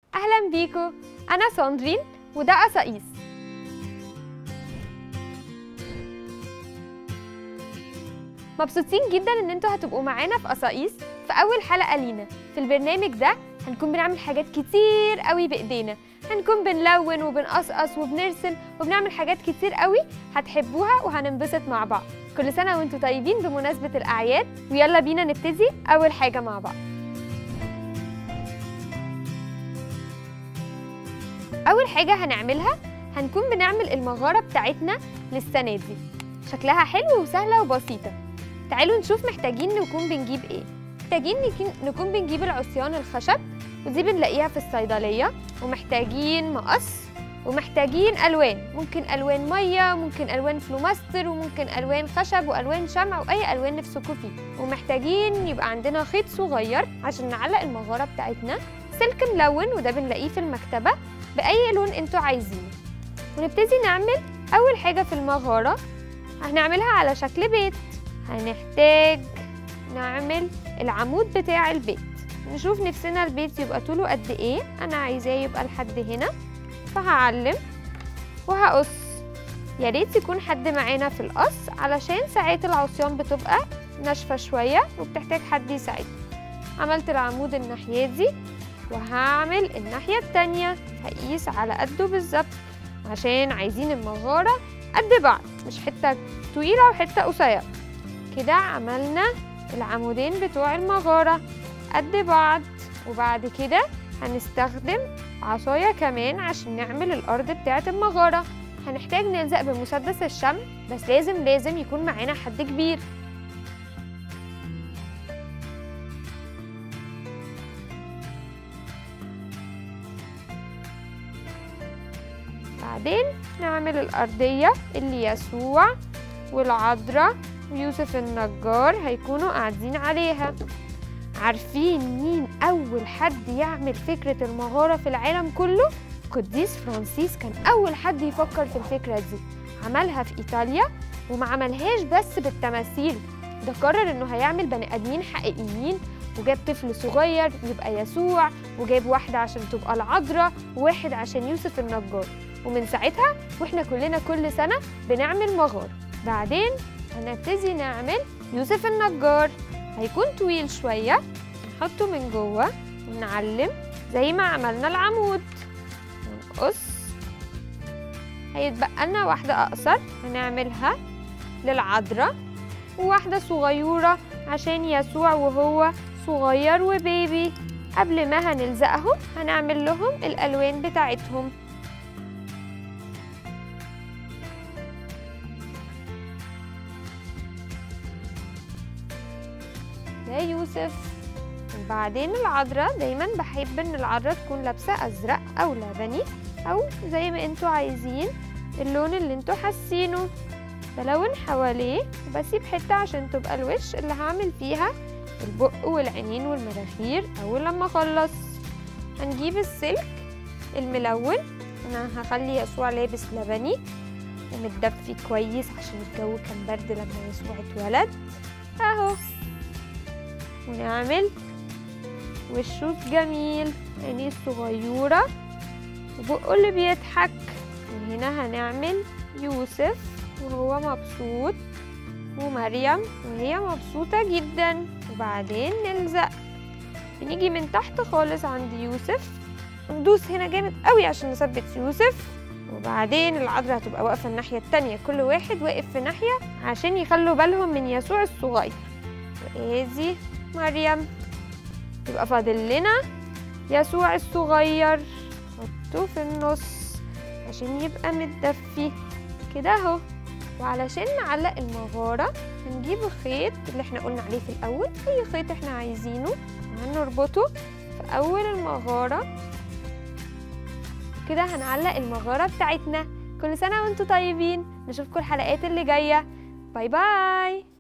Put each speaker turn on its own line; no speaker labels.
أهلا بيكو أنا ساندرين وده قصاقيس مبسوطين جدا إن انتوا هتبقوا معانا في قصاقيس في أول حلقة لينا في البرنامج ده هنكون بنعمل حاجات كتير قوي بإيدينا هنكون بنلون وبنقصقص وبنرسم وبنعمل حاجات كتير قوي هتحبوها وهننبسط مع بعض كل سنة وانتوا طيبين بمناسبة الأعياد ويلا بينا نبتدي أول حاجة مع بعض أول حاجة هنعملها هنكون بنعمل المغارة بتاعتنا للسنة دي شكلها حلو وسهلة وبسيطة تعالوا نشوف محتاجين نكون بنجيب ايه محتاجين نكون- نكون بنجيب العصيان الخشب ودي بنلاقيها في الصيدلية ومحتاجين مقص ومحتاجين ألوان ممكن ألوان مية ممكن ألوان فلوماستر وممكن ألوان خشب وألوان شمع وأي ألوان نفسكوا فيه ومحتاجين يبقى عندنا خيط صغير عشان نعلق المغارة بتاعتنا سلك ملون وده بنلاقيه في المكتبة بأي لون انتوا عايزينه ونبتدي نعمل أول حاجة في المغارة هنعملها على شكل بيت هنحتاج نعمل العمود بتاع البيت نشوف نفسنا البيت يبقى طوله قد ايه انا عايزاه يبقى لحد هنا فهعلم وهقص يا ريت يكون حد معانا في القص علشان ساعات العصيان بتبقى ناشفه شويه وبتحتاج حد يساعدنا عملت العمود الناحيه دي وهعمل الناحيه التانية هقيس على قده بالظبط عشان عايزين المغاره قد بعض مش حته طويله وحته قصيره كده عملنا العمودين بتوع المغاره قد بعض وبعد كده هنستخدم عصاية كمان عشان نعمل الأرض بتاعة المغارة هنحتاج نلزق بمسدس الشمع بس لازم لازم يكون معانا حد كبير بعدين نعمل الأرضية اللي يسوع والعذراء ويوسف النجار هيكونوا قاعدين عليها عارفين مين أول حد يعمل فكرة المغارة في العالم كله؟ قديس فرانسيس كان أول حد يفكر في الفكرة دي عملها في إيطاليا وما عملهاش بس بالتماثيل ده قرر إنه هيعمل بني آدمين حقيقيين وجاب طفل صغير يبقى يسوع وجاب واحدة عشان تبقى العذراء وواحد عشان يوسف النجار ومن ساعتها واحنا كلنا كل سنة بنعمل مغارة بعدين هنبتدي نعمل يوسف النجار هيكون طويل شوية نحطه من جوه ونعلم زي ما عملنا العمود ونقص هيتبقى لنا واحدة أقصر هنعملها للعذراء وواحدة صغيرة عشان يسوع وهو صغير وبيبي قبل ما هنلزقهم هنعمل لهم الألوان بتاعتهم ده يوسف وبعدين العذراء دايما بحب ان العذراء تكون لابسه ازرق او لبني او زي ما انتوا عايزين اللون اللي انتوا حاسينه بلون حواليه وبسيب حته عشان تبقى الوش اللي هعمل فيها البق والعينين والمناخير اول لما اخلص هنجيب السلك الملون انا هخلي يسوع لابس لبني ومتدفي كويس عشان الجو كان برد لما يسوع اتولد اهو ونعمل وشه جميل عينيه الصغيرة وبقه اللي بيضحك وهنا هنعمل يوسف وهو مبسوط ومريم وهي مبسوطة جدا وبعدين نلزق بنيجي من تحت خالص عند يوسف ندوس هنا جامد قوي عشان نثبت يوسف وبعدين العذراء هتبقى واقفة الناحية التانية كل واحد واقف في ناحية عشان يخلوا بالهم من يسوع الصغير وادي مريم يبقى فاضل لنا يسوع الصغير حطه في النص عشان يبقى متدفي كده اهو وعلشان نعلق المغارة هنجيب الخيط اللي احنا قلنا عليه في الأول أي خيط احنا عايزينه وهنربطه في أول المغارة كده هنعلق المغارة بتاعتنا كل سنة وانتوا طيبين نشوفكم الحلقات اللي جاية باي باي